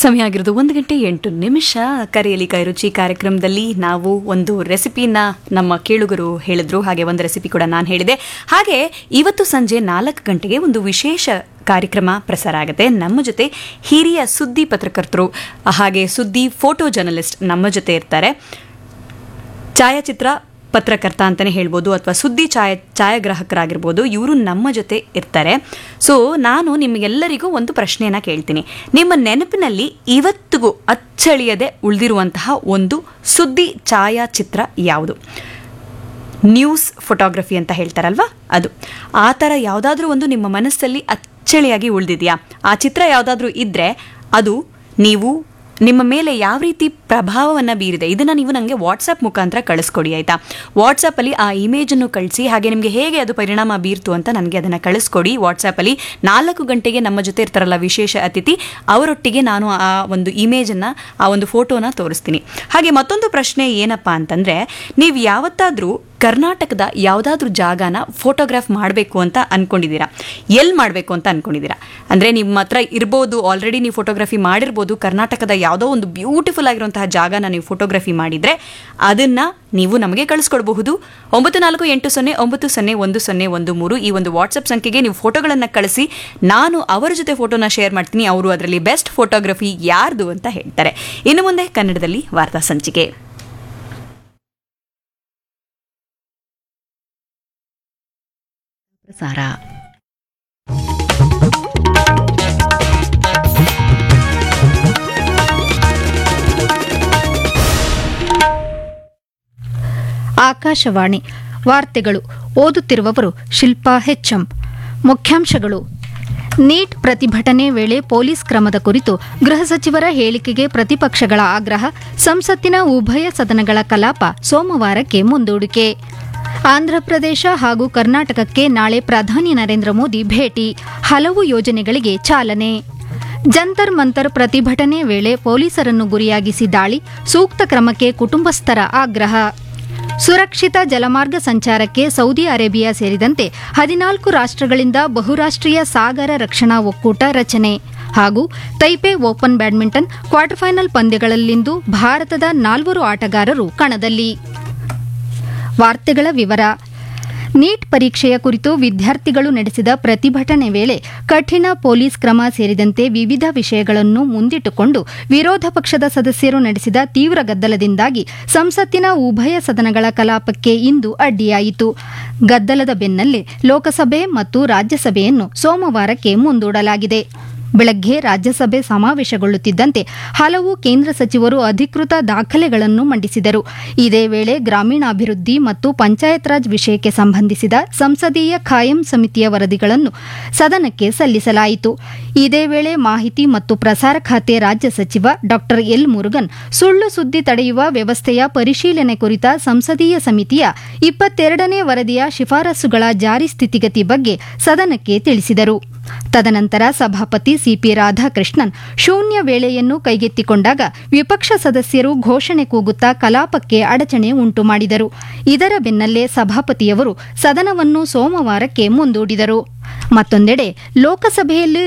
ಸಮಯ ಆಗಿರೋದು ಒಂದು ಗಂಟೆ ಎಂಟು ನಿಮಿಷ ಕರೆಯಲಿ ಕೈರುಚಿ ಕಾರ್ಯಕ್ರಮದಲ್ಲಿ ನಾವು ಒಂದು ರೆಸಿಪಿನ ನಮ್ಮ ಕೇಳುಗರು ಹೇಳಿದ್ರು ಹಾಗೆ ಒಂದು ರೆಸಿಪಿ ಕೂಡ ನಾನು ಹೇಳಿದೆ ಹಾಗೆ ಇವತ್ತು ಸಂಜೆ ನಾಲ್ಕು ಗಂಟೆಗೆ ಒಂದು ವಿಶೇಷ ಕಾರ್ಯಕ್ರಮ ಪ್ರಸಾರ ಆಗುತ್ತೆ ನಮ್ಮ ಜೊತೆ ಹಿರಿಯ ಸುದ್ದಿ ಪತ್ರಕರ್ತರು ಹಾಗೆ ಸುದ್ದಿ ಫೋಟೋ ಜರ್ನಲಿಸ್ಟ್ ನಮ್ಮ ಜೊತೆ ಇರ್ತಾರೆ ಛಾಯಾಚಿತ್ರ ಪತ್ರಕರ್ತ ಅಂತಲೇ ಹೇಳ್ಬೋದು ಅಥವಾ ಸುದ್ದಿ ಛಾಯ ಛಾಯಾಗ್ರಾಹಕರಾಗಿರ್ಬೋದು ಇವರು ನಮ್ಮ ಜೊತೆ ಇರ್ತಾರೆ ಸೊ ನಾನು ನಿಮಗೆಲ್ಲರಿಗೂ ಒಂದು ಪ್ರಶ್ನೆಯನ್ನು ಕೇಳ್ತೀನಿ ನಿಮ್ಮ ನೆನಪಿನಲ್ಲಿ ಇವತ್ತಿಗೂ ಅಚ್ಚಳಿಯದೆ ಉಳಿದಿರುವಂತಹ ಒಂದು ಸುದ್ದಿ ಛಾಯಾಚಿತ್ರ ಯಾವುದು ನ್ಯೂಸ್ ಫೋಟೋಗ್ರಫಿ ಅಂತ ಹೇಳ್ತಾರಲ್ವಾ ಅದು ಆ ಥರ ಯಾವುದಾದ್ರೂ ಒಂದು ನಿಮ್ಮ ಮನಸ್ಸಲ್ಲಿ ಅಚ್ಚಳಿಯಾಗಿ ಉಳಿದಿದೆಯಾ ಆ ಚಿತ್ರ ಯಾವುದಾದ್ರೂ ಇದ್ದರೆ ಅದು ನೀವು ನಿಮ್ಮ ಮೇಲೆ ಯಾವ ರೀತಿ ಪ್ರಭಾವವನ್ನು ಬೀರಿದೆ ಇದನ್ನು ನೀವು ನನಗೆ ವಾಟ್ಸಪ್ ಮುಖಾಂತರ ಕಳಿಸ್ಕೊಡಿ ಆಯಿತಾ ವಾಟ್ಸಪ್ಪಲ್ಲಿ ಆ ಇಮೇಜನ್ನು ಕಳಿಸಿ ಹಾಗೆ ನಿಮಗೆ ಹೇಗೆ ಅದು ಪರಿಣಾಮ ಬೀರ್ತು ಅಂತ ನನಗೆ ಅದನ್ನು ಕಳಿಸ್ಕೊಡಿ ವಾಟ್ಸಪ್ಪಲ್ಲಿ ನಾಲ್ಕು ಗಂಟೆಗೆ ನಮ್ಮ ಜೊತೆ ಇರ್ತಾರಲ್ಲ ವಿಶೇಷ ಅತಿಥಿ ಅವರೊಟ್ಟಿಗೆ ನಾನು ಆ ಒಂದು ಇಮೇಜನ್ನು ಆ ಒಂದು ಫೋಟೋನ ತೋರಿಸ್ತೀನಿ ಹಾಗೆ ಮತ್ತೊಂದು ಪ್ರಶ್ನೆ ಏನಪ್ಪ ಅಂತಂದರೆ ನೀವು ಯಾವತ್ತಾದರೂ ಕರ್ನಾಟಕದ ಯಾವುದಾದ್ರೂ ಜಾಗನ ಫೋಟೋಗ್ರಾಫ್ ಮಾಡಬೇಕು ಅಂತ ಅಂದ್ಕೊಂಡಿದ್ದೀರಾ ಎಲ್ಲಿ ಮಾಡಬೇಕು ಅಂತ ಅಂದ್ಕೊಂಡಿದ್ದೀರಾ ಅಂದರೆ ನಿಮ್ಮ ಹತ್ರ ಇರ್ಬೋದು ಆಲ್ರೆಡಿ ನೀವು ಫೋಟೋಗ್ರಫಿ ಮಾಡಿರ್ಬೋದು ಕರ್ನಾಟಕದ ಯಾವುದೋ ಒಂದು ಬ್ಯೂಟಿಫುಲ್ ಆಗಿರುವಂತಹ ಜಾಗನ ನೀವು ಫೋಟೋಗ್ರಫಿ ಮಾಡಿದರೆ ಅದನ್ನು ನೀವು ನಮಗೆ ಕಳಿಸ್ಕೊಡ್ಬಹುದು ಒಂಬತ್ತು ನಾಲ್ಕು ಎಂಟು ಸೊನ್ನೆ ಒಂಬತ್ತು ಸೊನ್ನೆ ಒಂದು ಸೊನ್ನೆ ಒಂದು ಮೂರು ಈ ಒಂದು ವಾಟ್ಸಪ್ ಸಂಖ್ಯೆಗೆ ನೀವು ಫೋಟೋಗಳನ್ನು ಕಳಿಸಿ ನಾನು ಅವರ ಜೊತೆ ಫೋಟೋನ ಶೇರ್ ಮಾಡ್ತೀನಿ ಅವರು ಅದರಲ್ಲಿ ಬೆಸ್ಟ್ ಫೋಟೋಗ್ರಫಿ ಯಾರ್ದು ಅಂತ ಹೇಳ್ತಾರೆ ಇನ್ನು ಮುಂದೆ ಕನ್ನಡದಲ್ಲಿ ವಾರ್ತಾ ಸಂಚಿಕೆ ಪ್ರಸಾರ ಆಕಾಶವಾಣಿ ವಾರ್ತೆಗಳು ಓದುತ್ತಿರುವವರು ಶಿಲ್ಪಾ ಹೆಚ್ಎಂ ಮುಖ್ಯಾಂಶಗಳು ನೀಟ್ ಪ್ರತಿಭಟನೆ ವೇಳೆ ಪೊಲೀಸ್ ಕ್ರಮದ ಕುರಿತು ಗೃಹ ಸಚಿವರ ಹೇಳಿಕೆಗೆ ಪ್ರತಿಪಕ್ಷಗಳ ಆಗ್ರಹ ಸಂಸತ್ತಿನ ಉಭಯ ಸದನಗಳ ಕಲಾಪ ಸೋಮವಾರಕ್ಕೆ ಮುಂದೂಡಿಕೆ ಆಂಧ್ರಪ್ರದೇಶ ಹಾಗೂ ಕರ್ನಾಟಕಕ್ಕೆ ನಾಳೆ ಪ್ರಧಾನಿ ನರೇಂದ್ರ ಮೋದಿ ಭೇಟಿ ಹಲವು ಯೋಜನೆಗಳಿಗೆ ಚಾಲನೆ ಜಂತರ್ ಮಂತರ್ ಪ್ರತಿಭಟನೆ ವೇಳೆ ಪೊಲೀಸರನ್ನು ಗುರಿಯಾಗಿಸಿ ದಾಳಿ ಸೂಕ್ತ ಕ್ರಮಕ್ಕೆ ಕುಟುಂಬಸ್ಥರ ಆಗ್ರಹ ಸುರಕ್ಷಿತ ಜಲಮಾರ್ಗ ಸಂಚಾರಕ್ಕೆ ಸೌದಿ ಅರೇಬಿಯಾ ಸೇರಿದಂತೆ ಹದಿನಾಲ್ಕು ರಾಷ್ಟ್ರಗಳಿಂದ ಬಹುರಾಷ್ಟ್ರೀಯ ಸಾಗರ ರಕ್ಷಣಾ ಒಕ್ಕೂಟ ರಚನೆ ಹಾಗೂ Taipei open badminton quarter final ಪಂದ್ಯಗಳಲ್ಲಿಂದು ಭಾರತದ ನಾಲ್ವರು ಆಟಗಾರರು ಕಣದಲ್ಲಿ ವಾರ್ತೆಗಳ ವಿವರ ನೀಟ್ ಪರೀಕ್ಷೆಯ ಕುರಿತು ವಿದ್ಯಾರ್ಥಿಗಳು ನಡೆಸಿದ ಪ್ರತಿಭಟನೆ ವೇಳೆ ಕಠಿಣ ಪೊಲೀಸ್ ಕ್ರಮ ಸೇರಿದಂತೆ ವಿವಿಧ ವಿಷಯಗಳನ್ನು ಮುಂದಿಟ್ಟುಕೊಂಡು ವಿರೋಧ ಪಕ್ಷದ ಸದಸ್ಯರು ನಡೆಸಿದ ತೀವ್ರ ಗದ್ದಲದಿಂದಾಗಿ ಸಂಸತ್ತಿನ ಉಭಯ ಸದನಗಳ ಕಲಾಪಕ್ಕೆ ಇಂದು ಅಡ್ಡಿಯಾಯಿತು ಗದ್ದಲದ ಬೆನ್ನಲ್ಲೇ ಲೋಕಸಭೆ ಮತ್ತು ರಾಜ್ಯಸಭೆಯನ್ನು ಸೋಮವಾರಕ್ಕೆ ಮುಂದೂಡಲಾಗಿದೆ ಬೆಳಗ್ಗೆ ರಾಜ್ಯಸಭೆ ಸಮಾವೇಶಗೊಳ್ಳುತ್ತಿದ್ದಂತೆ ಹಲವು ಕೇಂದ್ರ ಸಚಿವರು ಅಧಿಕೃತ ದಾಖಲೆಗಳನ್ನು ಮಂಡಿಸಿದರು ಇದೇ ವೇಳೆ ಗ್ರಾಮೀಣಾಭಿವೃದ್ಧಿ ಮತ್ತು ಪಂಚಾಯತ್ ರಾಜ್ ವಿಷಯಕ್ಕೆ ಸಂಬಂಧಿಸಿದ ಸಂಸದೀಯ ಖಾಯಂ ಸಮಿತಿಯ ವರದಿಗಳನ್ನು ಸದನಕ್ಕೆ ಸಲ್ಲಿಸಲಾಯಿತು ಇದೇ ವೇಳೆ ಮಾಹಿತಿ ಮತ್ತು ಪ್ರಸಾರ ಖಾತೆ ರಾಜ್ಯ ಸಚಿವ ಡಾ ಎಲ್ ಮುರುಗನ್ ಸುಳ್ಳು ಸುದ್ದಿ ತಡೆಯುವ ವ್ಯವಸ್ಥೆಯ ಪರಿಶೀಲನೆ ಕುರಿತ ಸಂಸದೀಯ ಸಮಿತಿಯ ಇಪ್ಪತ್ತೆರಡನೇ ವರದಿಯ ಶಿಫಾರಸುಗಳ ಜಾರಿ ಸ್ಥಿತಿಗತಿ ಬಗ್ಗೆ ಸದನಕ್ಕೆ ತಿಳಿಸಿದರು ತದನಂತರ ಸಭಾಪತಿ ಸಿಪಿ ರಾಧಾಕೃಷ್ಣನ್ ಶೂನ್ಯ ವೇಳೆಯನ್ನು ಕೈಗೆತ್ತಿಕೊಂಡಾಗ ವಿಪಕ್ಷ ಸದಸ್ಯರು ಘೋಷಣೆ ಕೂಗುತ್ತಾ ಕಲಾಪಕ್ಕೆ ಅಡಚಣೆ ಉಂಟು ಮಾಡಿದರು ಇದರ ಬೆನ್ನಲ್ಲೇ ಸಭಾಪತಿಯವರು ಸದನವನ್ನು ಸೋಮವಾರಕ್ಕೆ ಮುಂದೂಡಿದರು ಮತ್ತೊಂದೆಡೆ ಲೋಕಸಭೆಯಲ್ಲಿ